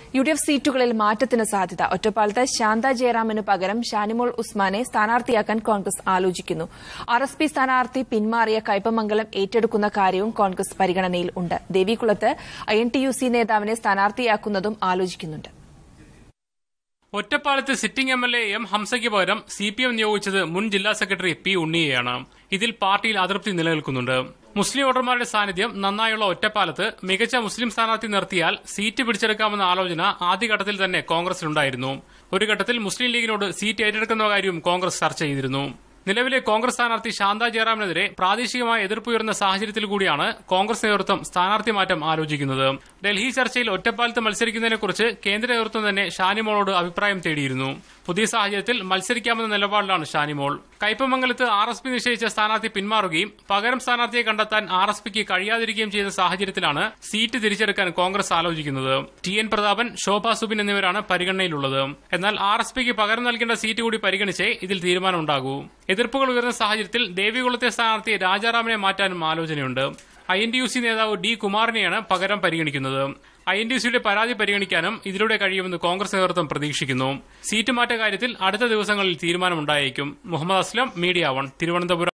U D F സീറ്റുകളിൽ മാറ്റത്തിന് സാധ്യത ഒറ്റപ്പാലത്ത് ശാന്ത ജയറാമിന് പകരം ഷാനിമോൾ ഉസ്മാനെ സ്ഥാനാർത്ഥിയാക്കാൻ കോൺഗ്രസ് ആലോചിക്കുന്നു ആർ എസ് പി സ്ഥാനാർത്ഥി പിന്മാറിയ കയ്പമംഗലം ഏറ്റെടുക്കുന്ന കാര്യവും കോൺഗ്രസ് പരിഗണനയിൽ ഉണ്ട് ദേവികുളത്ത് I N T U C നേതാവിനെ സ്ഥാനാർത്ഥിയാക്കുന്നതും ആലോചിക്കുന്നുണ്ട് ഒറ്റപ്പാലത്ത് sitting M L A M ഹംസയ്ക്ക് പകരം സി പി എം നിയോഗിച്ചത് മുൻ ജില്ലാ സെക്രട്ടറി പി ഉണ്ണിയെയാണ് ഇതിൽ പാർട്ടിയിൽ അതൃപ്തി നിലനിൽക്കുന്നുണ്ട് മുസ്ലിം വോട്ടർമാരുടെ സാന്നിധ്യം നന്നായുള്ള ഒറ്റപ്പാലത്ത് മികച്ച മുസ്ലിം സ്ഥാനാർത്ഥി നിർത്തിയാൽ സീറ്റ് പിടിച്ചെടുക്കാമെന്ന ആലോചന ആദ്യഘട്ടത്തിൽ തന്നെ കോൺഗ്രസിലുണ്ടായിരുന്നു ഒരു ഘട്ടത്തിൽ മുസ്ലിം ലീഗിനോട് സീറ്റ് ഏറ്റെടുക്കുന്ന കാര്യവും കോൺഗ്രസ് ചർച്ച ചെയ്തിരുന്നു നിലവിലെ കോൺഗ്രസ് സ്ഥാനാർത്ഥി ശാന്ത ജയറാമിനെതിരെ പ്രാദേശികമായ എതിർപ്പുയർന്ന സാഹചര്യത്തിൽ കൂടിയാണ് കോൺഗ്രസ് നേതൃത്വം സ്ഥാനാർത്ഥി മാറ്റം ആലോചിക്കുന്നത് ഡൽഹി ചർച്ചയിൽ ഒറ്റപ്പാലത്ത് മത്സരിക്കുന്നതിനെക്കുറിച്ച് കേന്ദ്ര നേതൃത്വം തന്നെ ഷാനിമോളോട് അഭിപ്രായം തേടിയിരുന്നു പുതിയ സാഹചര്യത്തിൽ മത്സരിക്കാമെന്ന നിലപാടിലാണ് ഷാനിമോൾ കയ്പമംഗലത്ത് ആർ എസ് പി നിശ്ചയിച്ച സ്ഥാനാർത്ഥി പിന്മാറുകയും പകരം സ്ഥാനാർത്ഥിയെ കണ്ടെത്താൻ ആർ എസ് പിക്ക് കഴിയാതിരിക്കുകയും ചെയ്ത സാഹചര്യത്തിലാണ് സീറ്റ് തിരിച്ചെടുക്കാൻ കോൺഗ്രസ് ആലോചിക്കുന്നത് ടി എൻ പ്രതാപൻ ശോഭ സുബിൻ എന്നിവരാണ് പരിഗണനയിലുള്ളത് എന്നാൽ ആർ എസ് പിക്ക് പകരം നൽകേണ്ട സീറ്റ് കൂടി പരിഗണിച്ചേ ഇതിൽ തീരുമാനമുണ്ടാകൂ എതിർപ്പുകൾ ഉയർന്ന സാഹചര്യത്തിൽ ദേവികുളത്തെ സ്ഥാനാർത്ഥി രാജാറാമിനെ മാറ്റാനും ആലോചനയുണ്ട് I N T U C നേതാവ് ഡി കുമാറിനെയാണ് പകരം പരിഗണിക്കുന്നത് ഐ എൻ ഡി യു സിയുടെ പരാതി പരിഗണിക്കാനും ഇതിലൂടെ കഴിയുമെന്ന് കോൺഗ്രസ് നേതൃത്വം പ്രതീക്ഷിക്കുന്നു സീറ്റ് മാറ്റ കാര്യത്തിൽ അടുത്ത ദിവസങ്ങളിൽ തീരുമാനമുണ്ടായേക്കും മുഹമ്മദ് അസ്ലം മീഡിയ വൺ തിരുവനന്തപുരം